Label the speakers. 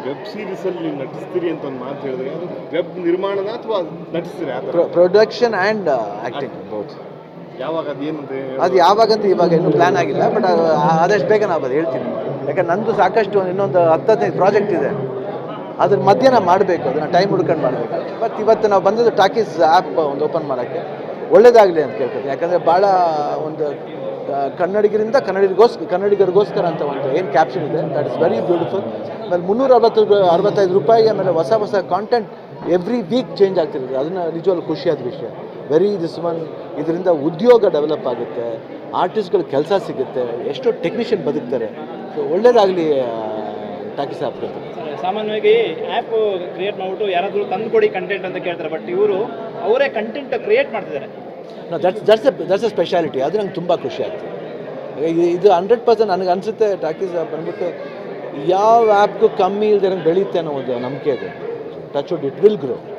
Speaker 1: web series ಅಲ್ಲಿ ನೀವು ನಟಿಸ್ತೀರಿ ಅಂತ ಒಂದು ಮಾತು ಹೇಳಿದ್ರೆ ಅದು ವೆಬ್ ನಿರ್ಮಾಣನ ಅಥವಾ ನಟಿಸ್ತೀರಿ ಆ ಥರ
Speaker 2: ಪ್ರೊಡಕ್ಷನ್ ಆ್ಯಂಡ್ ಆ್ಯಕ್ಟಿಂಗ್ ಬಹುದು
Speaker 1: ಯಾವಾಗ ಅದೇನಂತ
Speaker 2: ಅದು ಯಾವಾಗಂತ ಇವಾಗ ಇನ್ನೂ ಪ್ಲ್ಯಾನ್ ಆಗಿಲ್ಲ ಬಟ್ ಆದಷ್ಟು ಬೇಗ ನಾವು ಅದು ಹೇಳ್ತೀನಿ ಯಾಕಂದ್ರೆ ನಂದು ಸಾಕಷ್ಟು ಇನ್ನೊಂದು ಹತ್ತು ಹದಿನೈದು ಪ್ರಾಜೆಕ್ಟ್ ಇದೆ ಅದ್ರ ಮಧ್ಯೆ ನಾವು ಮಾಡಬೇಕು ಅದನ್ನು ಟೈಮ್ ಹುಡ್ಕೊಂಡು ಮಾಡಬೇಕು ಬಟ್ ಇವತ್ತು ನಾವು ಬಂದದ್ದು ಟಾಕೀಸ್ ಆ್ಯಪ್ ಒಂದು ಓಪನ್ ಮಾಡೋಕ್ಕೆ ಒಳ್ಳೇದಾಗಲಿ ಅಂತ ಕೇಳ್ತೀನಿ ಯಾಕಂದರೆ ಭಾಳ ಒಂದು ಆ, ಕನ್ನಡಿಗರಿಂದ ಕನ್ನಡಿಗರಿಗೋಸ್ಕರ ಕನ್ನಡಿಗರಿಗೋಸ್ಕರ ಅಂತ ಒಂದು ಏನು ಕ್ಯಾಪ್ಷನ್ ಇದೆ ದಟ್ ಇಸ್ ವೆರಿ ಬ್ಯೂಟಿಫುಲ್ ಆಮೇಲೆ ಮುನ್ನೂರ ಅರವತ್ತು ಅರವತ್ತೈದು ರೂಪಾಯಿ ಆಮೇಲೆ ಹೊಸ ಹೊಸ ಕಾಂಟೆಂಟ್ ಎವ್ರಿ ವೀಕ್ ಚೇಂಜ್ ಆಗ್ತಿರುತ್ತೆ ಅದನ್ನು ನಿಜವಾಗ್ಲೂ ಖುಷಿಯಾದ ವಿಷಯ ವೆರಿ ದಿಸ್ ಒನ್ ಇದರಿಂದ ಉದ್ಯೋಗ ಡೆವಲಪ್ ಆಗುತ್ತೆ ಆರ್ಟಿಸ್ಟ್ಗಳಿಗೆ ಕೆಲಸ ಸಿಗುತ್ತೆ ಎಷ್ಟೋ ಟೆಕ್ನಿಷಿಯನ್ ಬದುಕ್ತಾರೆ ಸೊ ಒಳ್ಳೇದಾಗಲಿ ಟಾಕೀಸ್ ಆ್ಯಪ್
Speaker 3: ಸಾಮಾನ್ಯವಾಗಿ ಆ್ಯಪ್ ಕ್ರಿಯೇಟ್ ಮಾಡ್ಬಿಟ್ಟು ಯಾರಾದರೂ ತಂದುಕೊಡಿ ಕಂಟೆಂಟ್ ಅಂತ ಕೇಳ್ತಾರೆ ಬಟ್ ಇವರು ಅವರೇ ಕಂಟೆಂಟ್ ಕ್ರಿಯೇಟ್ ಮಾಡ್ತಿದ್ದಾರೆ
Speaker 2: that's that's that's a speciality ಅದು ನಂಗೆ ತುಂಬ ಖುಷಿ ಆಗ್ತದೆ ಇದು- ಇದು ಹಂಡ್ರೆಡ್ ಪರ್ಸೆಂಟ್ ನನಗೆ ಅನಿಸುತ್ತೆ ಟಾಕೀಸ್ ಆ್ಯಪ್ ಬಂದ್ಬಿಟ್ಟು ಯಾವ ಆ್ಯಪ್ಗೂ ಕಮ್ಮಿ ಇಲ್ದೇ ಬೆಳೆಯುತ್ತೆ ಅನ್ನೋ ಒಂದು ನಂಬಿಕೆ ಇದೆ touch wood it will grow